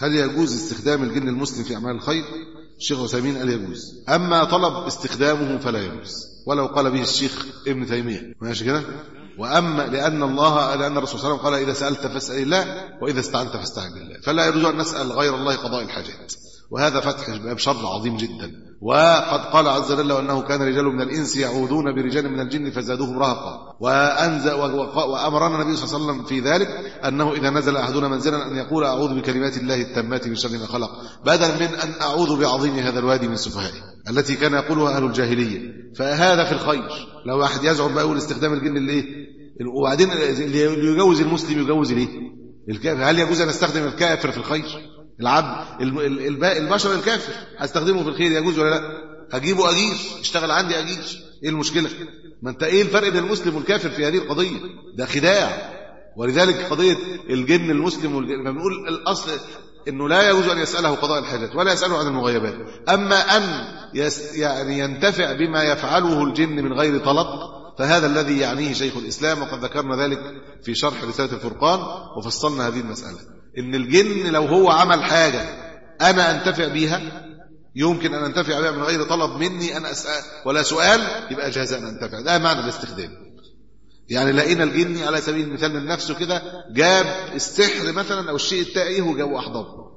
هل يجوز استخدام الجن المسلم في أعمال الخير الشيخ عثيمين قال يجوز أما طلب استخدامه فلا يجوز ولو قال به الشيخ ابن تيمية ماشي كده وأما لأن الله لأن الرسول صلى الله عليه وسلم قال إذا سألت فاسأل الله وإذا استعنت فاستعن بالله فلا يجوز أن نسأل غير الله قضاء الحاجات وهذا فتح باب شر عظيم جدا وقد قال عز وجل وانه كان رجال من الانس يعوذون برجال من الجن فزادوهم رهقا وانزل وامرنا النبي صلى الله عليه وسلم في ذلك انه اذا نزل احدنا منزلا ان يقول اعوذ بكلمات الله التامات من شر ما خلق بدلا من ان اعوذ بعظيم هذا الوادي من سفهائه التي كان يقولها اهل الجاهليه فهذا في الخير لو واحد يزعم بقى يقول استخدام الجن اللي وبعدين اللي يجوز المسلم يجوز ليه الكافر هل يجوز ان استخدم الكافر في الخير العبد البشر الكافر هستخدمه في الخير يجوز ولا لا هجيبه اجير اشتغل عندي اجير ايه المشكله ما انت ايه الفرق بين المسلم والكافر في هذه القضيه ده خداع ولذلك قضيه الجن المسلم والجن بنقول الاصل انه لا يجوز ان يساله قضاء الحاجات ولا يساله عن المغيبات اما ان يس يعني ينتفع بما يفعله الجن من غير طلب فهذا الذي يعنيه شيخ الاسلام وقد ذكرنا ذلك في شرح رساله الفرقان وفصلنا هذه المساله ان الجن لو هو عمل حاجة انا انتفع بيها يمكن ان انتفع بها من غير طلب مني ان اسال ولا سؤال يبقى جاهز ان انتفع ده معنى الاستخدام يعني لقينا الجن على سبيل المثال من نفسه كده جاب السحر مثلا او الشيء التائه وجاب واحضره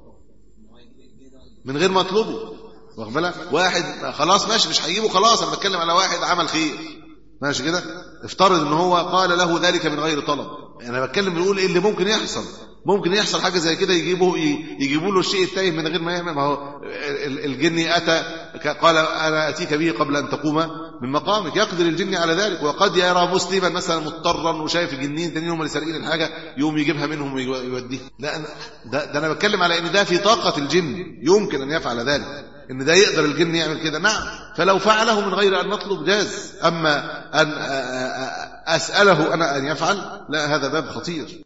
من غير ما اطلبه واخد بالك واحد خلاص ماشي مش هيجيبه خلاص انا بتكلم على واحد عمل خير ماشي كده افترض ان هو قال له ذلك من غير طلب انا بتكلم بنقول ايه اللي ممكن يحصل ممكن يحصل حاجه زي كده يجيبوه يجيبوا له الشيء التائه من غير ما يعمل ما هو الجن اتى قال انا اتيك به قبل ان تقوم من مقامك يقدر الجن على ذلك وقد يرى مسلما مثلا مضطرا وشايف الجنين تانيين هم اللي سارقين الحاجه يقوم يجيبها منهم ويوديها لا أنا ده, ده انا بتكلم على ان ده في طاقه الجن يمكن ان يفعل ذلك ان ده يقدر الجن يعمل كده نعم فلو فعله من غير ان نطلب جاز اما ان اساله انا ان يفعل لا هذا باب خطير